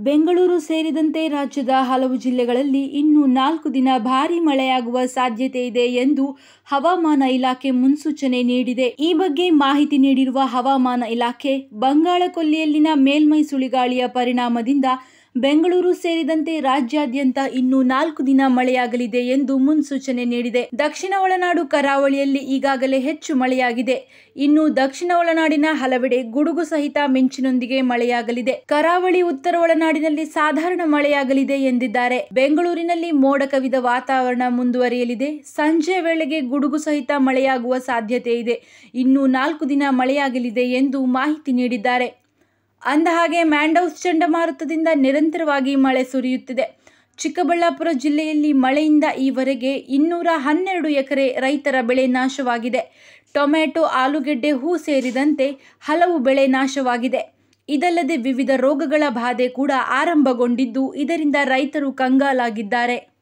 ಬೆಂಗಳೂರು ಸೇರಿದಂತೆ ರಾಜ್ಯದ ಹಲವು ಜಿಲ್ಲೆಗಳಲ್ಲಿ ಇನ್ನು ನಾಲ್ಕು ದಿನ ಭಾರೀ ಮಳೆಯಾಗುವ ಸಾಧ್ಯತೆ ಇದೆ ಎಂದು ಹವಾಮಾನ ಇಲಾಖೆ ಮುನ್ಸೂಚನೆ ನೀಡಿದೆ ಈ ಬಗ್ಗೆ ಮಾಹಿತಿ ನೀಡಿರುವ ಹವಾಮಾನ ಇಲಾಖೆ ಬಂಗಾಳ ಕೊಲ್ಲಿಯಲ್ಲಿನ ಮೇಲ್ಮೈ ಸುಳಿಗಾಳಿಯ ಪರಿಣಾಮದಿಂದ ಬೆಂಗಳೂರು ಸೇರಿದಂತೆ ರಾಜ್ಯಾದ್ಯಂತ ಇನ್ನು ನಾಲ್ಕು ದಿನ ಮಳೆಯಾಗಲಿದೆ ಎಂದು ಮುನ್ಸೂಚನೆ ನೀಡಿದೆ ದಕ್ಷಿಣ ಒಳನಾಡು ಕರಾವಳಿಯಲ್ಲಿ ಈಗಾಗಲೇ ಹೆಚ್ಚು ಮಳೆಯಾಗಿದೆ ಇನ್ನು ದಕ್ಷಿಣ ಒಳನಾಡಿನ ಹಲವೆಡೆ ಗುಡುಗು ಸಹಿತ ಮಿಂಚಿನೊಂದಿಗೆ ಮಳೆಯಾಗಲಿದೆ ಕರಾವಳಿ ಉತ್ತರ ಒಳನಾಡಿನಲ್ಲಿ ಸಾಧಾರಣ ಮಳೆಯಾಗಲಿದೆ ಎಂದಿದ್ದಾರೆ ಬೆಂಗಳೂರಿನಲ್ಲಿ ಮೋಡ ಕವಿದ ವಾತಾವರಣ ಮುಂದುವರಿಯಲಿದೆ ಸಂಜೆ ವೇಳೆಗೆ ಗುಡುಗು ಸಹಿತ ಮಳೆಯಾಗುವ ಸಾಧ್ಯತೆ ಇದೆ ಇನ್ನು ನಾಲ್ಕು ದಿನ ಮಳೆಯಾಗಲಿದೆ ಎಂದು ಮಾಹಿತಿ ನೀಡಿದ್ದಾರೆ ಅಂದಹಾಗೆ ಮ್ಯಾಂಡೌಸ್ ಚಂಡಮಾರುತದಿಂದ ನಿರಂತರವಾಗಿ ಮಳೆ ಸುರಿಯುತ್ತಿದೆ ಚಿಕ್ಕಬಳ್ಳಾಪುರ ಜಿಲ್ಲೆಯಲ್ಲಿ ಮಳೆಯಿಂದ ಈವರೆಗೆ ಇನ್ನೂರ ಹನ್ನೆರಡು ಎಕರೆ ರೈತರ ಬೆಳೆ ನಾಶವಾಗಿದೆ ಟೊಮೆಟೊ ಆಲೂಗೆಡ್ಡೆ ಹೂ ಸೇರಿದಂತೆ ಹಲವು ಬೆಳೆ ನಾಶವಾಗಿದೆ ಇದಲ್ಲದೆ ವಿವಿಧ ರೋಗಗಳ ಬಾಧೆ ಕೂಡ ಆರಂಭಗೊಂಡಿದ್ದು ಇದರಿಂದ ರೈತರು ಕಂಗಾಲಾಗಿದ್ದಾರೆ